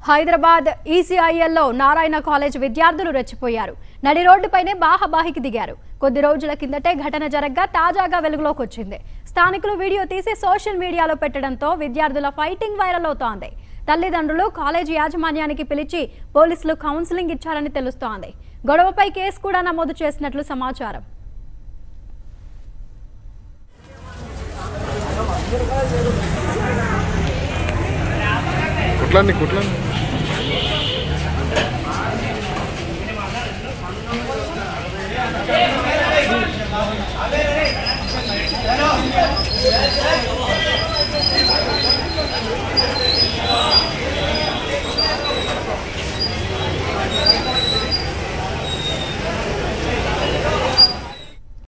Hyderabad ఈసీఐఎల్లో Narayana college విద్యార్థులు రెచ్చిపోయారు నడి రోడ్డుపైనే బాహబాహికి దిగారు కొద్ది రోజుల కిందటే ఘటన జరగ్గా తాజాగా వెలుగులోకి వచ్చింది స్థానికులు వీడియో తీసి సోషల్ మీడియాలో పెట్టడంతో విద్యార్థుల ఫైటింగ్ వైరల్ అవుతోంది తల్లిదండ్రులు కాలేజీ యాజమాన్యానికి పిలిచి పోలీసులు కౌన్సిలింగ్ ఇచ్చారని తెలుస్తోంది గొడవపై కేసు కూడా నమోదు చేసినట్లు సమాచారం కుట్లండి కుట్లండి Hey,